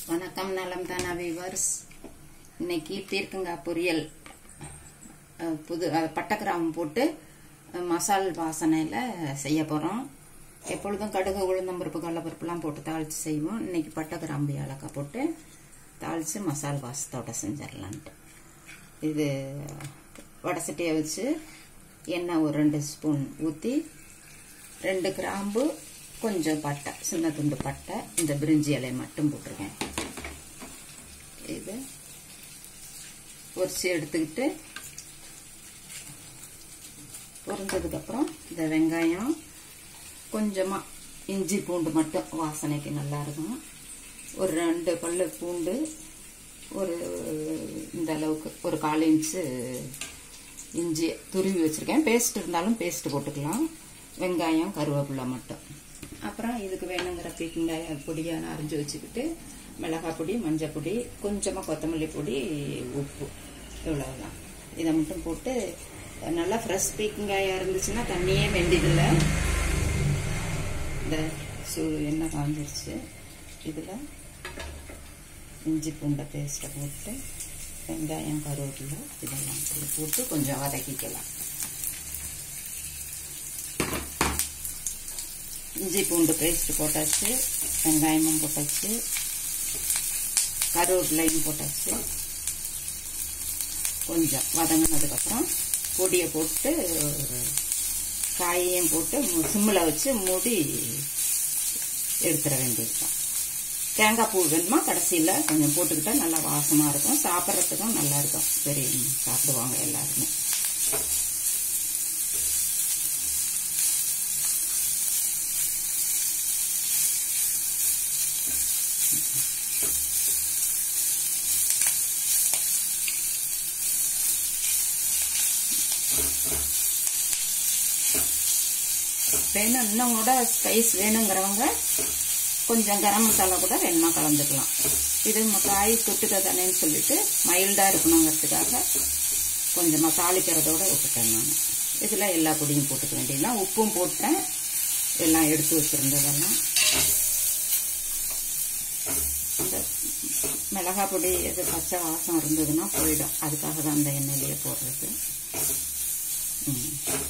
வணக்கம் நலம் தானா வீவர்ஸ் இன்னைக்கு பீர்க்கங்காய் பொரியல் அஹ், புது அஹ், பட்டைக்கிராம்பு போட்டு அஹ், மசால் வாசனையில் செய்ய போகிறோம் எப்பொழுதும் கடுகு உளுந்தம்பருப்பு கடலப்பருப்புலாம் போட்டு தாளித்து செய்வோம் இன்னைக்கு பட்டைக்கிராம்பு ஏலக்காய் போட்டு தாளித்து மசால் வாசத்தோட செஞ்சிடலான்ட்டு இது வடை சட்டியை வச்சு எண்ணெய் ஒரு ரெண்டு ஸ்பூன் ஊற்றி ரெண்டு கிராம்பு கொஞ்சம் பட்டை சின்ன துண்டு பட்டை இந்த பிரிஞ்சி இலையை மட்டும் போட்டிருக்கேன் இது பொரிச்சு எடுத்துக்கிட்டு பொரிஞ்சதுக்கப்புறம் இந்த வெங்காயம் கொஞ்சமாக இஞ்சி பூண்டு மட்டும் வாசனைக்கு நல்லா இருக்கும் ஒரு ரெண்டு பல்லு பூண்டு ஒரு இந்த அளவுக்கு ஒரு கால் இன்ச்சு இஞ்சி துருவி வச்சுருக்கேன் பேஸ்ட் இருந்தாலும் பேஸ்ட் போட்டுக்கலாம் வெங்காயம் கருவேப்பிலை மட்டும் அப்புறம் இதுக்கு வேணுங்கிற பீக்கங்காய பொடியை நான் அரிஞ்சு வச்சுக்கிட்டு மிளகாய் பொடி மஞ்சள் பொடி கொஞ்சமாக கொத்தமல்லி பொடி உப்பு இவ்வளவுதான் இதை மட்டும் போட்டு நல்லா ஃப்ரெஷ் பீக்கங்காயாக இருந்துச்சுன்னா தண்ணியே வேண்டியதில்லை இந்த சு எண்ணெய் காஞ்சிருச்சு இதில் இஞ்சி பூண்டை பேஸ்ட்டை போட்டு வெங்காயம் கருவேப்பிலை இதெல்லாம் போட்டு போட்டு கொஞ்சம் வதக்கிக்கலாம் இஞ்சி பூண்டு பேஸ்ட் போட்டாச்சு வெங்காயமும் போட்டாச்சு கருவேப்பிலையும் போட்டாச்சு கொஞ்சம் வதங்கினதுக்கப்புறம் பொடியை போட்டு காயையும் போட்டு சிம்மில் வச்சு மூடி எடுத்துட வேண்டியதுதான் தேங்காய் பூ வேணுமா கடைசியில் கொஞ்சம் போட்டுக்கிட்டா நல்லா வாசமாக இருக்கும் சாப்பிட்றதுக்கும் நல்லா இருக்கும் சரி சாப்பிடுவாங்க எல்லாருமே வேணும் இன்னும் கூட ஸ்பைஸ் வேணுங்கிறவங்க கொஞ்சம் கரம் மசாலா கூட வேணுமா கலந்துக்கலாம் இது நம்ம காய் தொட்டுக்க தானேன்னு சொல்லிட்டு மைல்டாக இருக்கணுங்கிறதுக்காக கொஞ்சமாக தாளிக்கிறதோட விட்டுட்டேன் நான் இதில் எல்லா பொடியும் போட்டுக்க வேண்டியதுலாம் உப்பும் போட்டேன் எல்லாம் எடுத்து வச்சுருந்ததெல்லாம் இந்த மிளகாய் பொடி எது பச்சை வாசம் இருந்ததுன்னா போயிடும் அதுக்காக தான் அந்த எண்ணெயிலேயே போடுறது ம்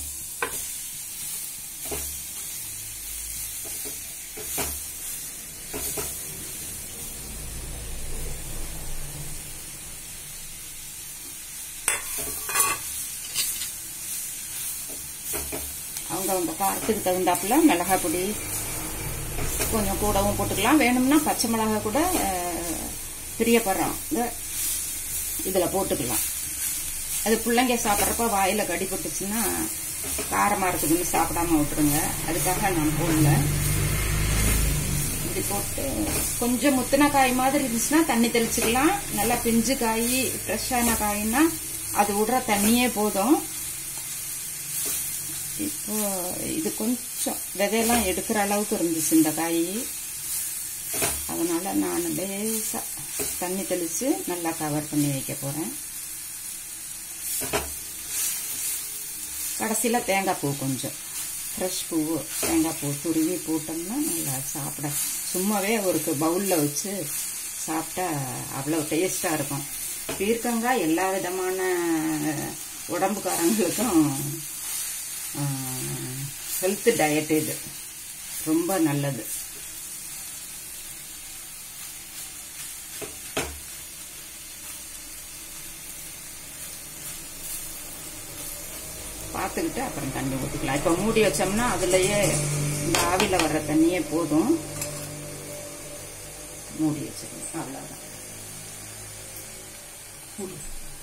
அவங்க அவங்க காரத்துக்கு தகுந்தாப்புல மிளகாய் பொடி கொஞ்சம் கூடவும் போட்டுக்கலாம் வேணும்னா பச்சை மிளகாய் கூட அஹ், பிரியப்படுறோம் இதில் போட்டுக்கலாம் அது பிள்ளைங்க சாப்பிட்றப்ப வாயில் கடிப்பட்டுச்சுன்னா காரமாக இருக்குதுன்னு சாப்பிடாம விட்டுருங்க அதுக்காக நான் போடல இப்படி போட்டு கொஞ்சம் முத்தின காய் மாதிரி இருந்துச்சுன்னா தண்ணி தெளிச்சுக்கலாம் நல்லா பிஞ்சு காய் ஃப்ரெஷ்ஷான காய்னா அது விடுற தண்ணியே போதும் இப்போ இது கொஞ்சம் விதையெல்லாம் எடுக்கிற அளவுக்கு இருந்துச்சு இந்த காய் அதனால நான் லேசா தண்ணி தெளிச்சு நல்லா கவர் பண்ணி வைக்க போறேன் கடைசியில் தேங்காய் பூ கொஞ்சம் ஃப்ரெஷ் பூ தேங்காய் பூ துருவி போட்டோம்னா நல்லா சாப்பிட சும்மாவே ஒரு பவுலில் வச்சு சாப்பிட்டா அவ்வளோ டேஸ்டாக இருக்கும் பீர்க்கங்காய் எல்லா விதமான உடம்புக்காரங்களுக்கும் ஹெல்த் டயட் இது ரொம்ப நல்லது பார்த்துக்கிட்டு அப்புறம் தண்ணி ஊற்றிக்கலாம் இப்போ மூடி வச்சோம்னா அதுலயே இந்த ஆவியில் வர்ற தண்ணியே போதும் மூடி வச்சுக்கணும் அவ்வளோதான் மூடி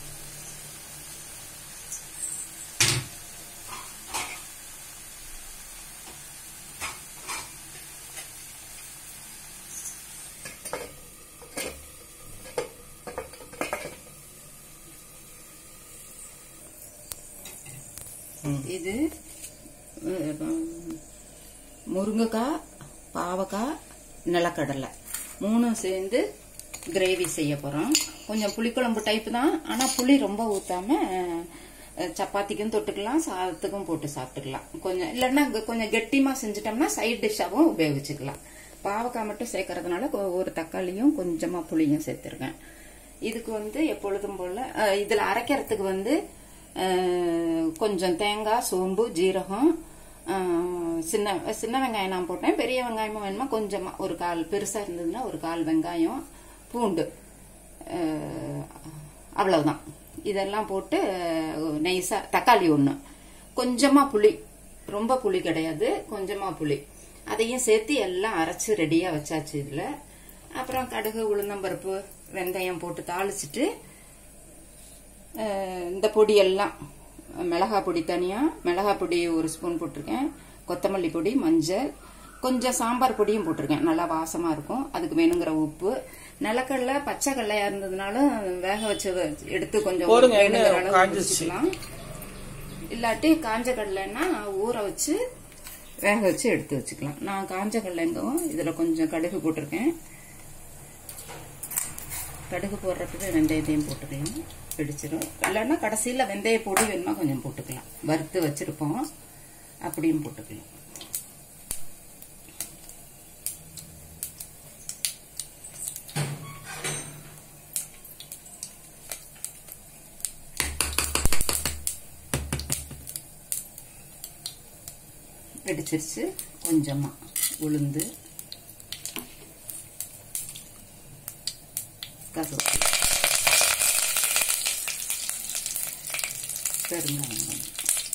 இது அஹ், முருங்கைக்காய் பாவக்காய் நிலக்கடலை மூணும் சேர்ந்து கிரேவி செய்ய போகிறோம் கொஞ்சம் புளிக்குழம்பு டைப்பு தான் ஆனால் புளி ரொம்ப ஊற்றாம சப்பாத்திக்கும் தொட்டுக்கலாம் சாதத்துக்கும் போட்டு சாப்பிட்டுக்கலாம் கொஞ்சம் இல்லைன்னா கொஞ்சம் கெட்டிமாக செஞ்சுட்டோம்னா சைட் டிஷ்ஷாகவும் உபயோகிச்சுக்கலாம் பாவக்காய் மட்டும் சேர்க்கறதுனால கொ- ஒரு தக்காளியும் கொஞ்சமா புளியும் சேர்த்துருக்கேன் இதுக்கு வந்து எப்பொழுதும் போல அஹ், இதுல அரைக்கிறதுக்கு வந்து அஹ், கொஞ்சம் தேங்காய் சோம்பு ஜீரகம் அஹ், சின்ன சின்ன வெங்காயம் நான் போட்டேன் பெரிய வெங்காயமும் வேணுமா கொஞ்சமா ஒரு கால் பெருசா இருந்ததுன்னா ஒரு கால் வெங்காயம் பூண்டு அஹ், அவ்வளவுதான் இதெல்லாம் போட்டு அஹ், நைஸா தக்காளி ஒன்று கொஞ்சமா புளி ரொம்ப புளி கிடையாது கொஞ்சமா புளி அதையும் சேர்த்து எல்லாம் அரைச்சு ரெடியா வச்சாச்சு இதுல அப்புறம் கடுகு உளுந்தம்பருப்பு வெந்தயம் போட்டு தாளிச்சிட்டு அஹ், இந்த பொடி எல்லாம் மிளகா பொடி தனியா மிளகா பொடி ஒரு ஸ்பூன் போட்டிருக்கேன் கொத்தமல்லி பொடி மஞ்சள் கொஞ்சம் சாம்பார் பொடியும் போட்டிருக்கேன் நல்லா வாசமா இருக்கும் அதுக்கு வேணுங்கிற உப்பு நிலக்கடலை பச்சை கடலையா இருந்ததுனாலும் வேக வச்சு எடுத்து கொஞ்சம் போடுங்க, என்ன வேணுங்கிற அளவு காஞ்சிருச்சு. வச்சுக்கலாம் இல்லாட்டி காஞ்ச கடலைன்னா ஊற வச்சு வேக வச்சு எடுத்து வச்சுக்கலாம் நான் காஞ்ச கடலைங்கவும் இதுல கொஞ்சம் கடுகு போட்டிருக்கேன் கடுகு போடுறதுக்கு வெந்தயத்தையும் போட்டுக்கலாம் பிடிச்சிரும் இல்லைன்னா கடைசியில் வெந்தய பொடி வேணுமா கொஞ்சம் போட்டுக்கலாம் வறுத்து வச்சிருப்போம் அப்படியும் போட்டுக்கலாம் வெடிச்சிருச்சு கொஞ்சமா உளுந்து கருவேப்பிலை பெருங்காயம்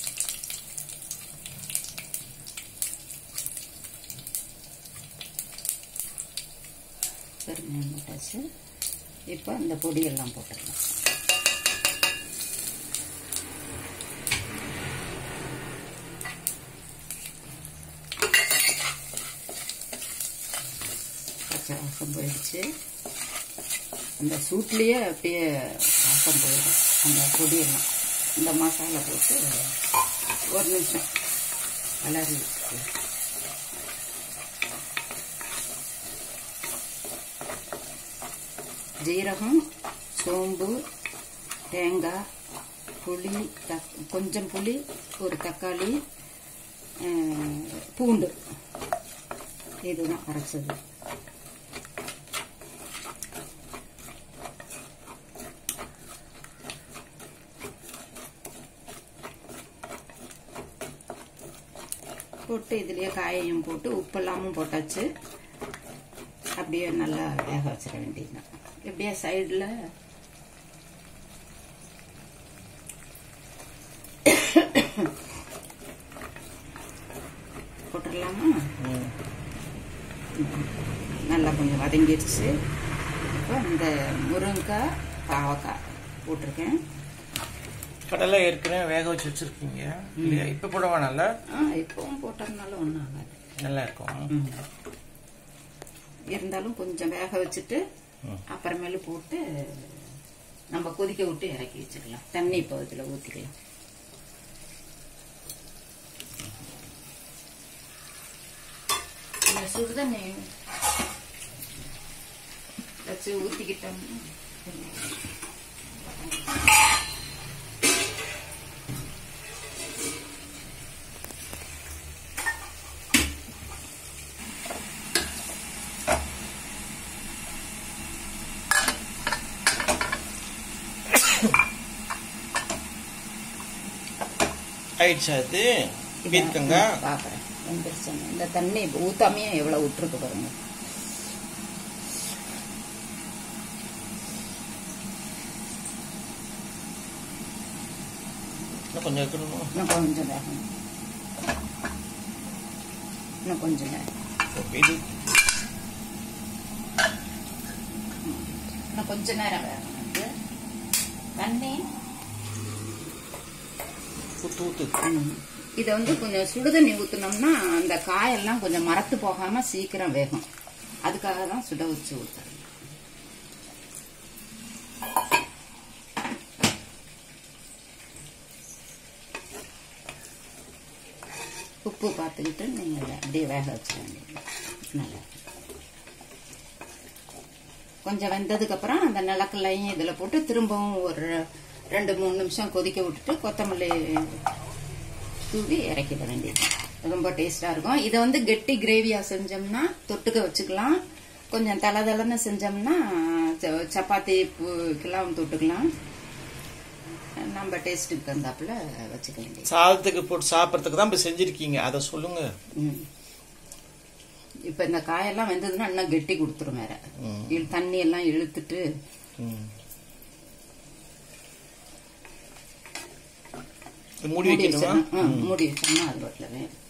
பெருங்காயம் போட்டாச்சு இப்போ இந்த பொடியெல்லாம் போட்டுடலாம் பச்சை வாசம் போயிடுச்சு அந்த சூட்லேயே அப்படியே வாசம் போயிடும் அந்த பொடியெல்லாம் இந்த மசாலா போட்டு ஒரு நிமிஷம் கலரி வச்சுக்கலாம் ஜீரகம் சோம்பு தேங்காய் புளி தக் கொஞ்சம் புளி ஒரு தக்காளி அஹ், பூண்டு இதுதான் அரைச்சது போட்டு இதுலயே காயையும் போட்டு உப்பெல்லாமும் போட்டாச்சு அப்படியே நல்லா வேக வச்சிட வேண்டியதுதான் இப்படியே சைடில் போட்டுடலாமா ம். நல்லா கொஞ்சம் வதங்கிடுச்சு இப்போ இந்த முருங்கைக்காய் பாவக்காய் போட்டிருக்கேன் கடலை ஏற்கனவே வேக வச்சு வச்சிருக்கீங்க இல்லையா இப்ப போட வேணாம்ல ஆ இப்பவும் போட்டதுனால ஒன்றும் ஆகாது நல்லா இருக்கும் ம். இருந்தாலும் கொஞ்சம் வேக வச்சுட்டு ம். அப்புறமேலு போட்டு நம்ம கொதிக்க விட்டு இறக்கி வச்சுக்கலாம் தண்ணி இப்போ இதில் ஊற்றிக்கலாம் இந்த சுடுதண்ணி வச்சு ஊற்றிக்கிட்டோம்னா ஆயிடுச்சா அது பீர்க்கங்க பார்க்குறேன் வந்துருச்சுங்க இந்த தண்ணி ஊத்தாமையே எவ்வளோ விட்டுருக்கு பாருங்க இன்னும் கொஞ்சம் இருக்கணும் இன்னும் கொஞ்சம் வேகணும் இன்னும் கொஞ்சம் வேகணும் இது இன்னும் கொஞ்ச நேரம் வேகணும் இது தண்ணி ஊத்து ஊத்து ம். இதை வந்து கொஞ்சம் சுடுதண்ணி ஊத்துனோம்னா அந்த காயெல்லாம் கொஞ்சம் மரத்து போகாம சீக்கிரம் வேகும் அதுக்காக தான் சுட வச்சு ஊத்துறேன் உப்பு பார்த்துக்கிட்டு நீங்கள் இதை அப்படியே வேக வச்சிட வேண்டியது நல்லா கொஞ்சம் வெந்ததுக்கு அப்புறம் அந்த நிலக்கல்லையும் இதில் போட்டு திரும்பவும் ஒரு ரெண்டு மூணு நிமிஷம் கொதிக்க விட்டுட்டு கொத்தமல்லி தூவி இறக்கிட வேண்டியது ரொம்ப டேஸ்டா இருக்கும் இதை வந்து கெட்டி கிரேவியா செஞ்சோம்னா தொட்டுக்க வச்சுக்கலாம் கொஞ்சம் தலை தலைன்னு செஞ்சோம்னா ச- சப்பாத்திக்கெல்லாம் தொட்டுக்கலாம் நம்ம டேஸ்ட்டுக்கு தகுந்தாப்புல வச்சுக்க வேண்டியது சாதத்துக்கு போட்டு சாப்பிட்றதுக்கு தான் இப்ப செஞ்சிருக்கீங்க அதை சொல்லுங்க ம். இப்ப இந்த காயெல்லாம் வெந்ததுன்னா இன்னும் கெட்டி கொடுத்துரும் வேற ம். இழு- தண்ணி எல்லாம் இழுத்துட்டு ம். இது மூடி மூடி வைக்கணுமா வச்சிடணும். ஆ, மூடி வச்சோம்னா அது வரல